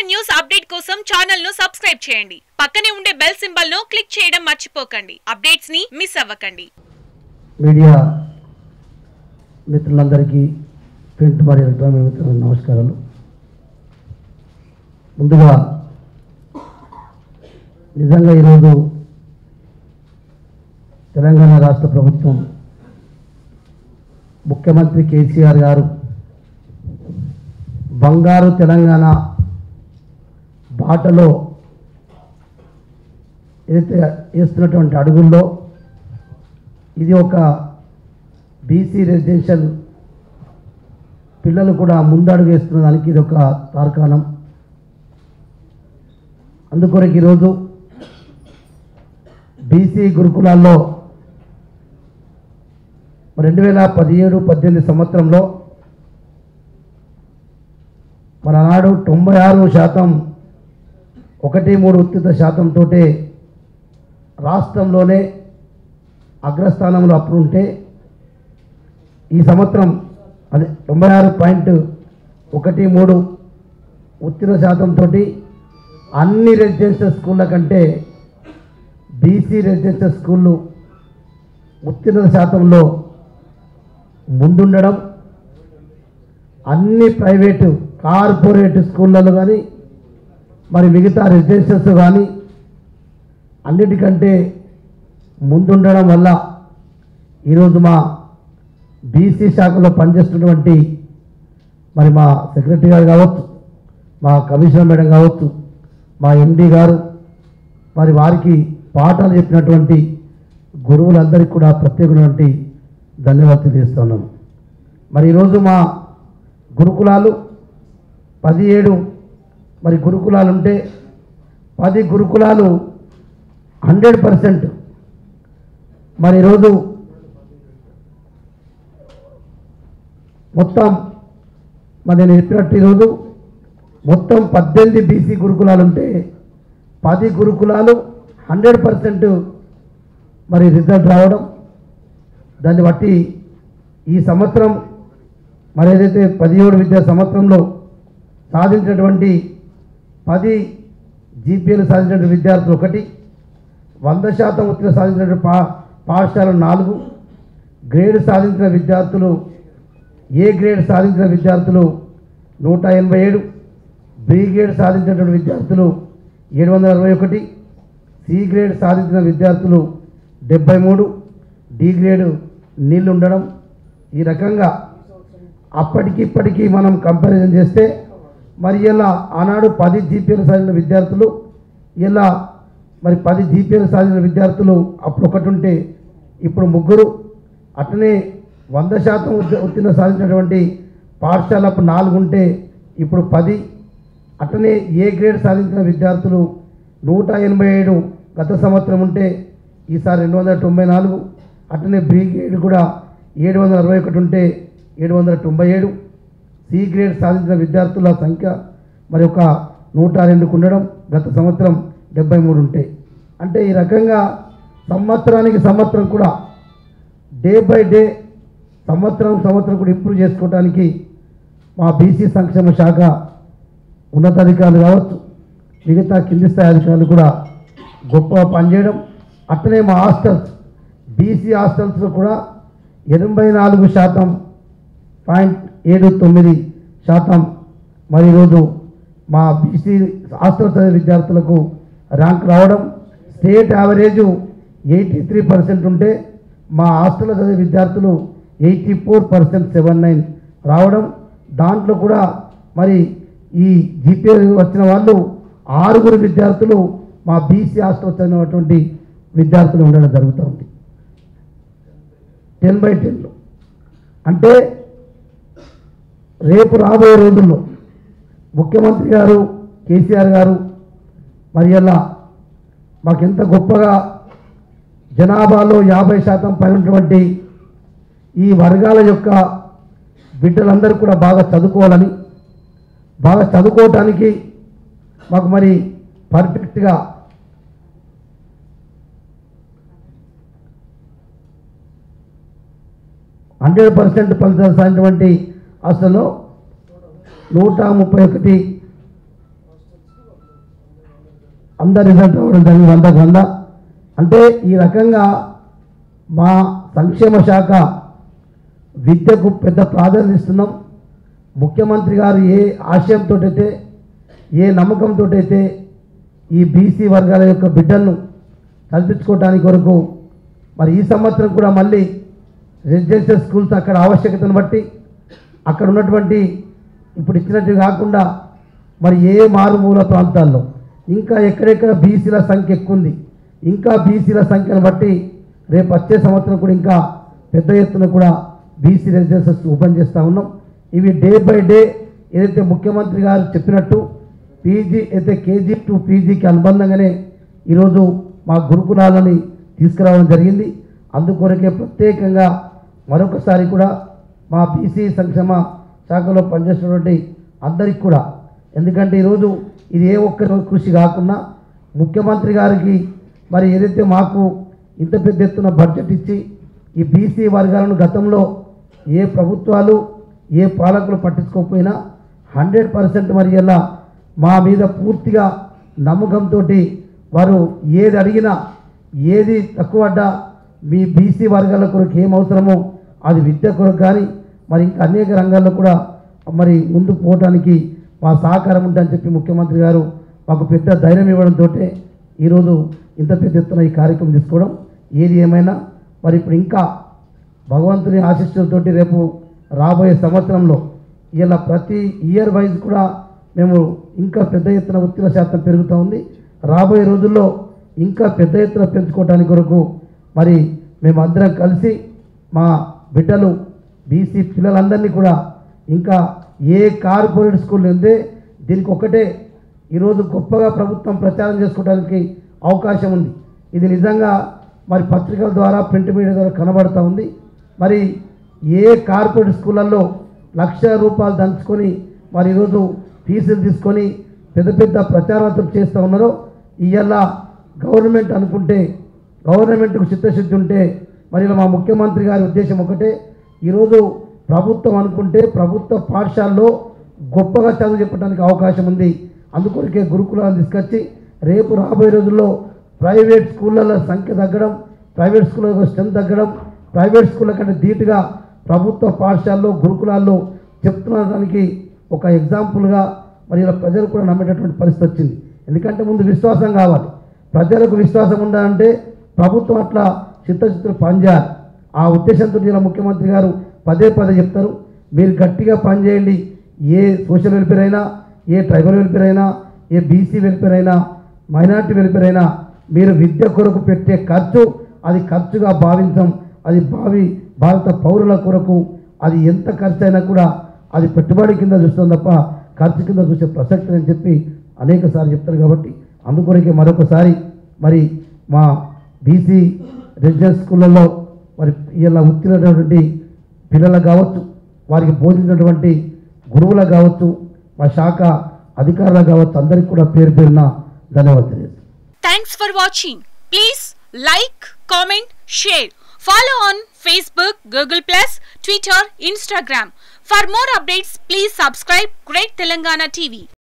News update కోసం channel ను subscribe చేయండి పక్కనే ఉండే బెల్ సింబల్ ను క్లిక్ చేయడం మర్చిపోకండి అప్డేట్స్ ని మిస్ అవ్వకండి మీడియా మిత్రులందరికీ ప్రింట్ మరియు ఎలక్ట్రానిక్ మిత్రులకు నమస్కారాలు ముందుగా నిజంగా ఈరోజు తెలంగాణ రాష్ట్ర ప్రభుత్వం ముఖ్యమంత్రి కేసీఆర్ గారు బంగారు తెలంగాణ బాటలో ఏదైతే వేస్తున్నటువంటి అడుగుల్లో ఇది ఒక బీసీ రెసిడెన్షియల్ పిల్లలు కూడా ముందడుగు వేస్తున్న దానికి ఇది ఒక తార్కాణం అందుకొరకు ఈరోజు బీసీ గురుకులాల్లో రెండు వేల పదిహేడు పద్దెనిమిది సంవత్సరంలో మరి ఆనాడు తొంభై ఆరు శాతం ఒకటి మూడు ఉత్తిత శాతంతో రాష్ట్రంలోనే అగ్రస్థానంలో అప్పుడు ఉంటే ఈ సంవత్సరం అదే తొంభై ఆరు పాయింట్ ఒకటి మూడు ఉత్తీర్ణ శాతంతో అన్ని రెసిడెన్షియల్ స్కూళ్ళ కంటే బీసీ రెసిడెన్షియల్ స్కూళ్ళు ఉత్తీర్ణ శాతంలో ముందుండడం అన్ని ప్రైవేటు కార్పొరేట్ స్కూళ్ళలో కానీ మరి మిగతా రెసిడెన్షియల్స్ కానీ అన్నిటికంటే ముందుండడం వల్ల ఈరోజు మా బీసీ శాఖలో పనిచేస్తున్నటువంటి మరి మా సెక్రటరీ గారు కావచ్చు మా కమిషనర్ మేడం కావచ్చు మా ఎండి గారు మరి వారికి పాఠాలు చెప్పినటువంటి గురువులందరికీ కూడా ప్రత్యేకమైనటువంటి ధన్యవాదాలు తెలియజేస్తున్నాను మరి ఈరోజు మా గురుకులాలు పదిహేడు మరి గురుకులాలు ఉంటే పది గురుకులాలు హండ్రెడ్ పర్సెంట్ మరి ఈరోజు మొత్తం మరి నేను చెప్పినట్టు ఈరోజు మొత్తం పద్దెనిమిది బీసీ గురుకులాలు ఉంటే పది గురుకులాలు హండ్రెడ్ పర్సెంట్ మరి రిజల్ట్ రావడం దాన్ని బట్టి ఈ సంవత్సరం మరి ఏదైతే పదిహేడు విద్యా సంవత్సరంలో సాధించినటువంటి పది జీపీఎలు సాధించినటువంటి విద్యార్థులు ఒకటి వంద శాతం ఉత్తీర్ణ సాధించినటువంటి పా పాఠశాలలు నాలుగు గ్రేడ్ సాధించిన విద్యార్థులు ఏ గ్రేడ్ సాధించిన విద్యార్థులు నూట ఎనభై ఏడు బి గ్రేడ్ సాధించినటువంటి విద్యార్థులు ఏడు వందల అరవై ఒకటి సి గ్రేడ్ సాధించిన విద్యార్థులు డెబ్బై మూడు డి గ్రేడ్ నీళ్ళు ఉండడం ఈ రకంగా అప్పటికి ఇప్పటికీ మనం కంపారిజన్ చేస్తే మరి ఇలా ఆనాడు పది జీపీఎల్ సాధించిన విద్యార్థులు ఇలా మరి పది జీపీఎల్ సాధించిన విద్యార్థులు అప్పుడు ఒకటి ఉంటే ఇప్పుడు ముగ్గురు అట్లనే వంద శాతం ఉత్తీ- ఉత్తీర్ణ సాధించినటువంటి పాఠశాల అప్పుడు నాలుగు ఉంటే ఇప్పుడు పది అట్లనే ఏ గ్రేడ్ సాధించిన విద్యార్థులు నూట ఎనభై ఏడు గత సంవత్సరం ఉంటే ఈసారి రెండు వందల తొంభై నాలుగు అట్లనే బి గ్రేడ్ కూడా ఏడు వందల అరవై ఒకటి ఉంటే ఏడు వందల తొంభై ఏడు సి గ్రేడ్ సాధించిన విద్యార్థుల సంఖ్య మరి ఒక నూట రెండుకు ఉండడం గత సంవత్సరం డెబ్బై మూడు ఉంటాయి అంటే ఈ రకంగా సంవత్సరానికి సంవత్సరం కూడా డే బై డే సంవత్సరం సంవత్సరం కూడా ఇంప్రూవ్ చేసుకోవడానికి మా బీసీ సంక్షేమ శాఖ ఉన్నతాధికారులు కావచ్చు మిగతా కింది స్థాయి అధికారులు కూడా గొప్ప పనిచేయడం అట్లనే మా హాస్టల్స్ బీసీ హాస్టల్స్లో కూడా ఎనభై నాలుగు శాతం పాయింట్ ఏడు తొమ్మిది శాతం మరి ఈరోజు మా బీసీ హాస్టల్ చదివే విద్యార్థులకు ర్యాంక్ రావడం state average eighty three percent ఉంటే మా హాస్టల్లో చదివే విద్యార్థులు eighty four percent seven nine రావడం దాంట్లో కూడా మరి ఈ జీపీఏ వచ్చిన వాళ్ళు ఆరుగురు విద్యార్థులు మా బీసీ హాస్టల్ చదివినటువంటి విద్యార్థులు ఉండడం జరుగుతుంది టెన్ బై టెన్లో అంటే రేపు రాబోయే రోజుల్లో ముఖ్యమంత్రి గారు కేసీఆర్ గారు మరి అలా మాకెంత గొప్పగా జనాభాలో యాభై శాతం పైన ఉన్నటువంటి ఈ వర్గాల యొక్క బిడ్డలందరూ కూడా బాగా చదువుకోవాలని బాగా చదువుకోవటానికి మాకు మరి పర్ఫెక్ట్గా హండ్రెడ్ పర్సెంట్ ఫలితాలు సాధించినటువంటి హాస్టల్లో నూట ముప్పై ఒకటి అందరు రిజల్ట్ రావడం జరిగింది వందకు వంద అంటే ఈ రకంగా మా సంక్షేమ శాఖ విద్యకు పెద్ద ప్రాధాన్యత ఇస్తున్నాం ముఖ్యమంత్రి గారు ఏ ఆశయంతో అయితే ఏ నమ్మకంతో అయితే ఈ బీసీ వర్గాల యొక్క బిడ్డలను కల్పించుకోవడానికి కొరకు మరి ఈ సంవత్సరం కూడా మళ్ళీ రెసిడెన్షియల్ స్కూల్స్ అక్కడ ఆవశ్యకతను బట్టి అక్కడ ఉన్నటువంటి ఇప్పుడు ఇచ్చినట్టు కాకుండా మరి ఏ మారుమూల ప్రాంతాల్లో ఇంకా ఎక్కడెక్కడ బీసీల సంఖ్య ఎక్కువ ఉంది ఇంకా బీసీల సంఖ్యను బట్టి రేపు వచ్చే సంవత్సరం కూడా ఇంకా పెద్ద ఎత్తున కూడా బీసీ రెసిడెన్సెస్ ఓపెన్ చేస్తూ ఉన్నాం ఇవి డే బై డే ఏదైతే ముఖ్యమంత్రి గారు చెప్పినట్టు పీజీ అయితే కేజీ టు పీజీకి అనుబంధంగానే ఈరోజు మా గురుకులాలని తీసుకురావడం జరిగింది అందుకొరకే ప్రత్యేకంగా మరొకసారి కూడా మా బీసీ సంక్షేమ శాఖలో పనిచేస్తున్నటువంటి అందరికి కూడా ఎందుకంటే ఈరోజు ఇది ఏ ఒక్కరి కృషి కాకుండా ముఖ్యమంత్రి గారికి మరి ఏదైతే మాకు ఇంత పెద్ద ఎత్తున బడ్జెట్ ఇచ్చి ఈ బీసీ వర్గాలను గతంలో ఏ ప్రభుత్వాలు ఏ పాలకులు పట్టించుకోకపోయినా హండ్రెడ్ పర్సెంట్ మరి ఇలా మా మీద పూర్తిగా నమ్మకంతో వారు ఏది అడిగినా ఏది తక్కువ పడ్డా మీ బీసీ వర్గాల కొరకు ఏం అవసరమో అది విద్య కొరకు కానీ మరి ఇంకా అనేక రంగాల్లో కూడా మరి ముందు పోవటానికి మా సహకారం ఉంటుందని చెప్పి ముఖ్యమంత్రి గారు మాకు పెద్ద ధైర్యం ఇవ్వడంతో ఈరోజు ఇంత పెద్ద ఎత్తున ఈ కార్యక్రమం తీసుకోవడం ఏది ఏమైనా మరి ఇప్పుడు ఇంకా భగవంతుని ఆశీస్సులతోటి రేపు రాబోయే సంవత్సరంలో ఇలా ప్రతి ఇయర్ వైజ్ కూడా మేము ఇంకా పెద్ద ఎత్తున ఉత్తీర్ణ శాతం పెరుగుతూ ఉంది రాబోయే రోజుల్లో ఇంకా పెద్ద ఎత్తున పెంచుకోవడానికి కొరకు మరి మేమందరం కలిసి మా బిడ్డలు బీసీ పిల్లలందరినీ కూడా ఇంకా ఏ కార్పొరేట్ స్కూల్ ఉందే దీనికి ఒకటే ఈరోజు గొప్పగా ప్రభుత్వం ప్రచారం చేసుకోవడానికి అవకాశం ఉంది ఇది నిజంగా మరి పత్రికల ద్వారా ప్రింట్ మీడియా ద్వారా కనబడుతూ ఉంది మరి ఏ కార్పొరేట్ స్కూళ్ళల్లో లక్ష రూపాయలు దంచుకొని మరి ఈరోజు ఫీజులు తీసుకొని పెద్ద పెద్ద ప్రచారాలు చేస్తూ ఉన్నారో ఇవాళ గవర్నమెంట్ అనుకుంటే గవర్నమెంట్కు చిత్తశుద్ధి ఉంటే మరి ఇలా మా ముఖ్యమంత్రి గారి ఉద్దేశం ఒకటే ఈరోజు ప్రభుత్వం అనుకుంటే ప్రభుత్వ పాఠశాలలో గొప్పగా చదువు చెప్పడానికి అవకాశం ఉంది అందుకొరకే గురుకులాన్ని తీసుకొచ్చి రేపు రాబోయే రోజుల్లో ప్రైవేట్ స్కూళ్ళ సంఖ్య తగ్గడం ప్రైవేట్ స్కూళ్ళ స్ట్రెంత్ తగ్గడం ప్రైవేట్ స్కూళ్ళ కంటే ధీటుగా ప్రభుత్వ పాఠశాలలో గురుకులాల్లో చెప్తున్న దానికి ఒక ఎగ్జాంపుల్గా మరి ఇలా ప్రజలు కూడా నమ్మేటటువంటి పరిస్థితి వచ్చింది ఎందుకంటే ముందు విశ్వాసం కావాలి ప్రజలకు విశ్వాసం ఉండాలంటే ప్రభుత్వం అట్లా చిత్తచిత్తులు పనిచేయాలి ఆ ఉద్దేశంతో ఇలా ముఖ్యమంత్రి గారు పదే పదే చెప్తారు మీరు గట్టిగా పనిచేయండి ఏ సోషల్ వెల్ఫేర్ అయినా ఏ ట్రైబల్ వెల్ఫేర్ అయినా ఏ బీసీ వెల్ఫేర్ అయినా మైనార్టీ వెల్ఫేర్ అయినా మీరు విద్య కొరకు పెట్టే ఖర్చు అది ఖర్చుగా భావించం అది భావి భారత పౌరుల కొరకు అది ఎంత ఖర్చు అయినా కూడా అది పెట్టుబడి కింద చూస్తాం తప్ప ఖర్చు కింద చూసే ప్రసక్తి అని చెప్పి అనేక సార్లు చెప్తారు కాబట్టి అందుకొరకే మరొకసారి మరి మా బీసీ రెసిడెన్స్ స్కూళ్ళల్లో మరి ఇలా ఉత్తీర్ణటువంటి పిల్లలకు కావచ్చు వారికి బోధించినటువంటి గురువులకు కావచ్చు మా శాఖ అధికారులకు కావచ్చు అందరికీ కూడా పేరు పేరున ధన్యవాదాలు తెలియజేస్తాను Thanks for watching. Please like, comment, share. Follow on Facebook, Google Plus, Twitter, Instagram. For more updates, please subscribe Great Telangana TV.